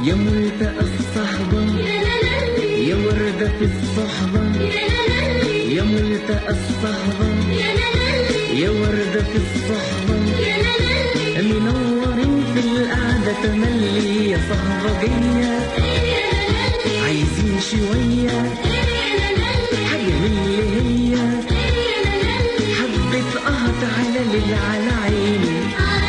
يا ملتقى الصحبة يا وردة في الصحبة يا ملتقى الصحبة يا وردة في الصحبة منورين في القعدة تملي يا صحبة جاية عايزين شوية حاجة من اللي هي حبة قهط على ليل على عيني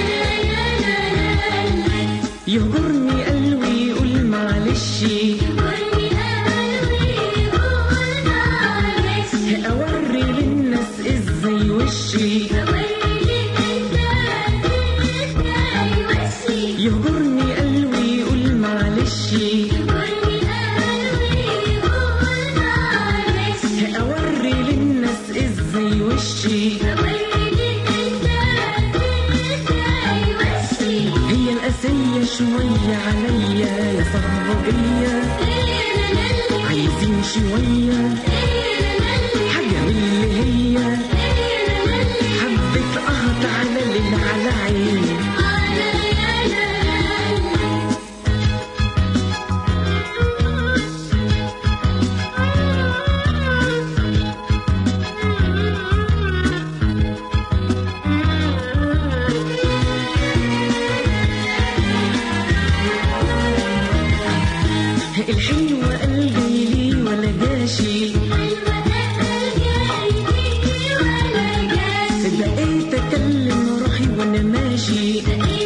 يهجرني قلبي يقول معلش أوري للناس ازاي وشي يهجرني قلبي يقول معلش أوري للناس ازاي وشي هي القاسية شوية عليا يا صهبجية عايزين شوية حاجة من اللي هي حبة قهط على ليل على عيني الحلوة قال جايلي ولا جاشي بقيت اكلم روحي وانا ماشي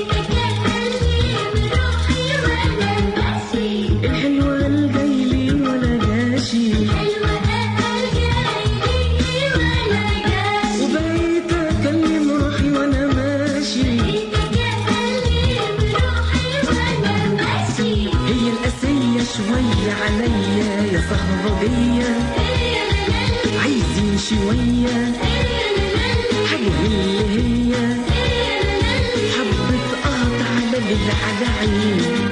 الحلوة قال جايلي ولا جاشي وبقيت اكلم روحي وانا ماشي هي القاسية شوية عليا يا صهبجية عايزين شوية حاجة من اللي هي حبة قهط على ليل على عيني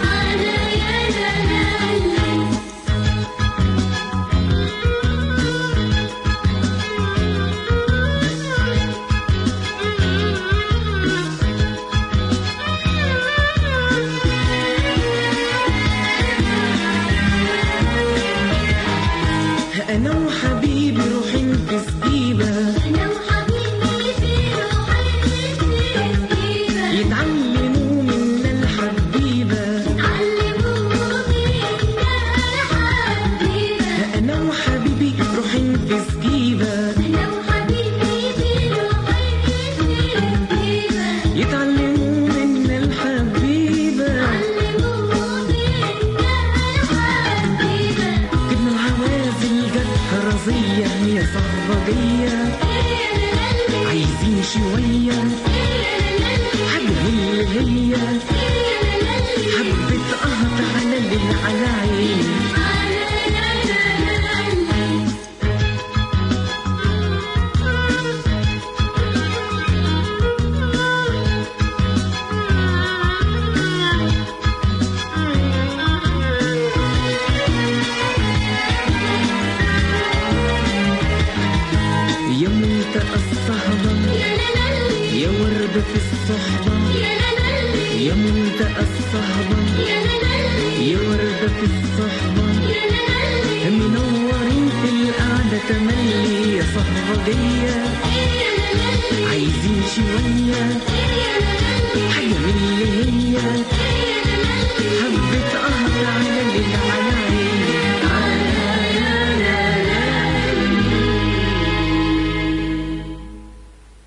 أنا وحبيبي روحين في سجيبة يتعلموا منا الحبيبة أنا وحبيبي روحين في سجيبة يتعلموا منا الحبيبة جبنا العوازل جت رزية يا صهبجية عايزين شوية حاجة من اللي هي حبة قهط على ليل على عيني يا ملتقى الصهبة يا وردة في الصحبة يا ملتقى الصهبة يا وردة في الصحبة منورين في القعدة تملي يا صهبجية عايزين شوية